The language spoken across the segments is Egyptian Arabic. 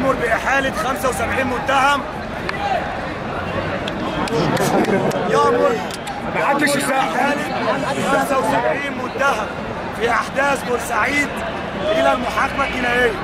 يأمر بإحالة 75 متهم يأمر محدش إحالة 75 متهم في أحداث بورسعيد إلى المحاكمة الجنائية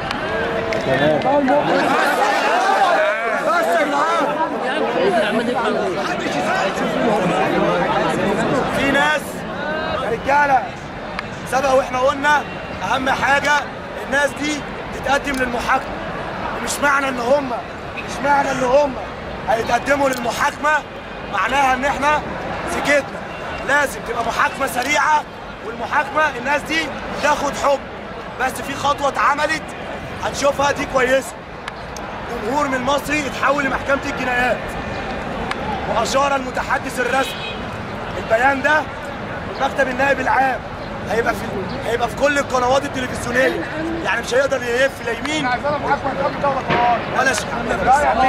في ناس يا رجاله سبق واحنا قلنا اهم حاجه الناس دي تتقدم للمحاكمه مش معنى ان هم مش معنى ان هم هيتقدموا للمحاكمه معناها ان احنا سكتنا لازم تبقى محاكمه سريعه والمحاكمه الناس دي تاخد حكم بس في خطوه اتعملت هنشوفها دي كويسه جمهور من مصري اتحول لمحكمه الجنايات واشار المتحدث الرسمي البيان ده من مكتب النائب العام هيبقى في هيبقى في كل القنوات التلفزيونيه يعني مش هيقدر يلف لا يمين ولا شمال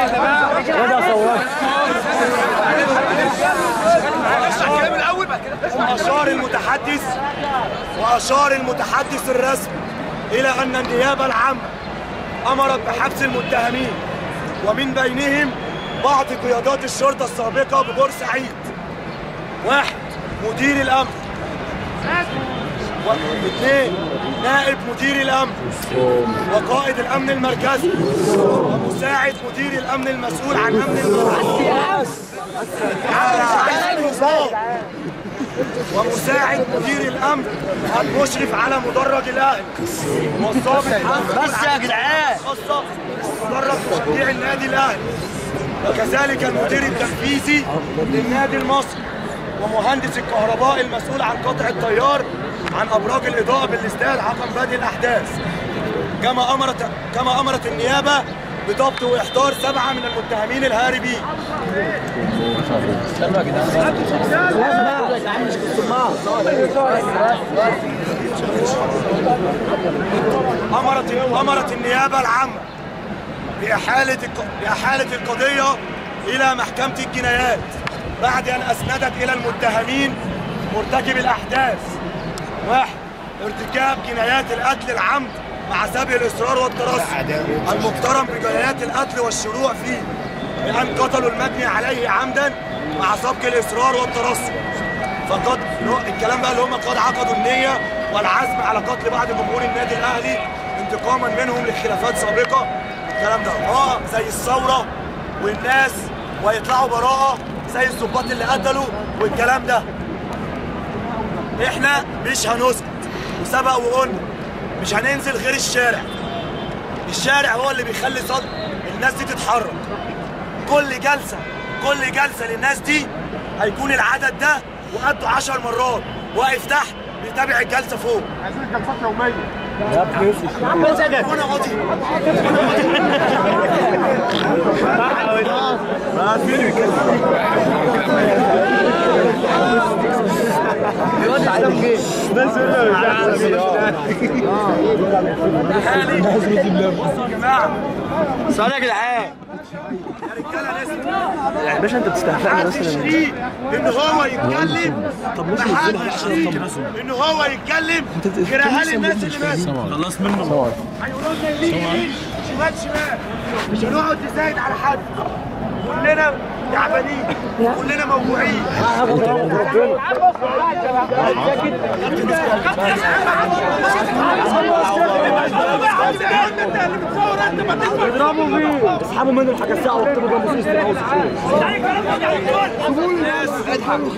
واشار المتحدث واشار المتحدث الرسمي الى ان النيابه العامه امرت بحبس المتهمين ومن بينهم بعض قيادات الشرطه السابقه ببورسعيد واحد مدير الامن واثنين نائب مدير الامن وقائد الامن المركزي ومساعد مدير الامن المسؤول عن امن المركز ومساعد مدير الامن المشرف على مدرج الاهلي والضابط بس يا جدعان خاصه مدرج مشجع النادي الاهلي وكذلك المدير التنفيذي للنادي المصري ومهندس الكهرباء المسؤول عن قطع التيار عن ابراج الاضاءه بالاستاد عقب بدء الاحداث كما امرت كما امرت النيابه بضبط واحضار سبعه من المتهمين الهاربين امرت امرت النيابه العامه بإحالة الق- بإحالة القضية إلى محكمة الجنايات بعد أن أسندت إلى المتهمين مرتكب الأحداث واحد ارتكاب جنايات القتل العمد مع سبي الإصرار والترصد المقترن بجنايات القتل والشروع فيه بأن قتلوا المبني عليه عمدا مع سبق الإصرار والترصد فقد الكلام بقى اللي هم قد عقدوا النية والعزم على قتل بعض جمهور النادي الأهلي انتقاما منهم لخلافات سابقة الكلام ده اه زي الثورة والناس ويطلعوا براءة زي الضباط اللي قتلوا والكلام ده احنا مش هنسكت وسبق وقلنا مش هننزل غير الشارع الشارع هو اللي بيخلي صد الناس دي تتحرك كل جلسة كل جلسة للناس دي هيكون العدد ده وقده 10 مرات واقف تحت بيتابع الجلسة فوق عايزين جلسات يوميه وانا قاضي بصوا يا جماعه سؤال يا جدعان يا رجاله نسمع يا باشا انت بتستهزئنا محدش مثلا ليه ان هو يتكلم طب ماشي نزلوا محدش ليه ان هو يتكلم غير اهالي الناس اللي ماتوا خلاص منه هيقولوا لنا يمين يمين شمال شمال مش هنقعد نزايد على حد كلنا تعبانين كلنا موجوعين اضربوا فيه اسحبوا منه الحاجه الساعه واكتبوا جنب سيستم هاوس الناس احنا ما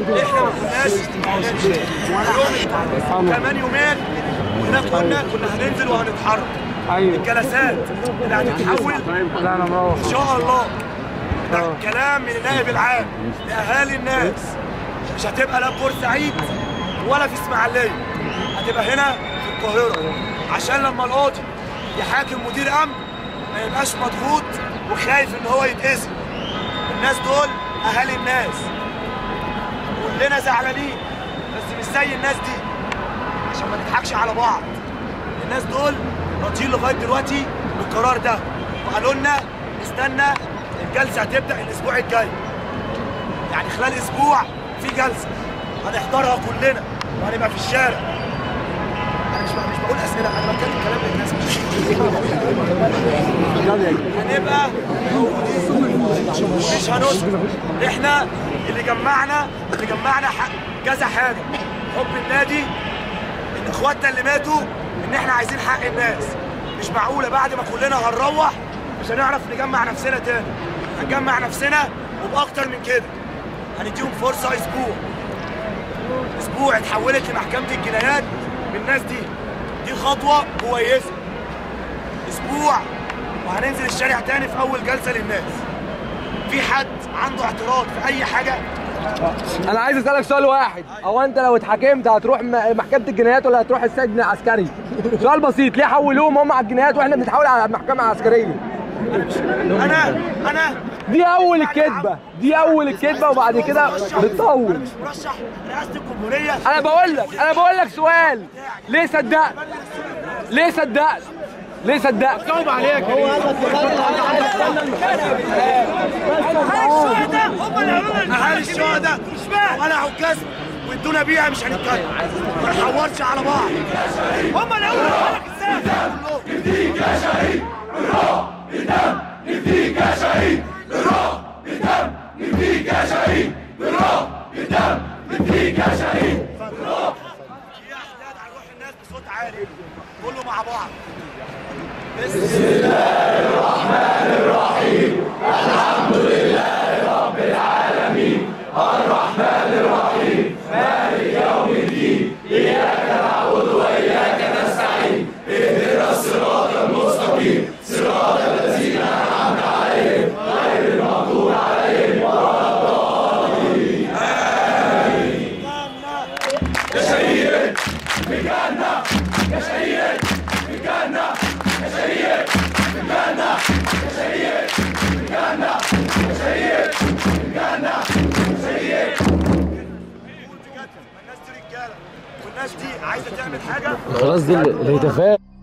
كناش كمان يومين كنا كنا كنا هننزل وهنتحرك الجلسات اللي هتتحول ان شاء الله ده كلام من النائب العام لاهالي الناس مش هتبقى لا في بورسعيد ولا في اسماعيليه هتبقى هنا في القاهره عشان لما القاضي يحاكم مدير امن ما يبقاش مضغوط وخايف ان هو يتاذي الناس دول اهالي الناس كلنا زعلانين بس مش زي الناس دي عشان ما نضحكش على بعض الناس دول راضيين لغايه دلوقتي بالقرار ده وقالوا لنا نستنى الجلسه هتبدا الاسبوع الجاي يعني خلال اسبوع في جلسه هنحضرها كلنا وهنبقى في الشارع انا مش مش بقول اسئله انا بتكلم كلام للناس مش هنبقى موجودين مش هنسكت احنا اللي جمعنا اللي جمعنا حق كذا حاجه حب النادي ان اخواتنا اللي ماتوا ان احنا عايزين حق الناس مش معقوله بعد ما كلنا هنروح مش هنعرف نجمع نفسنا تاني هنجمع نفسنا وباكتر من كده هنديهم فرصه اسبوع اسبوع اتحولت لمحكمه الجنايات بالناس دي دي خطوه كويسه اسبوع وهننزل الشارع تاني في اول جلسه للناس في حد عنده اعتراض في اي حاجه انا عايز اسالك سؤال واحد هو انت لو اتحاكمت هتروح م- محكمه الجنايات ولا هتروح السجن العسكري سؤال بسيط ليه حولوهم هم على الجنايات واحنا بنتحول على المحكمه العسكريه انا انا دي اول الكذبه دي اول الكذبه وبعد كده انا بتطول مش مرشح رئاسه الجمهوريه انا بقول لك انا بقول لك سؤال ليه صدقت ليه صدقت ليه صدقت جاوب عليك اهالي الشهداء ولا عكاز وادونا بيها مش هنتكلم ما نحورش على بعض هم اللي قالوا لك ازاي في احداد على روح الناس بصوت عالي كله مع بعض الناس دي رجاله والناس دي عايزه تعمل حاجه خلاص دي الهتافات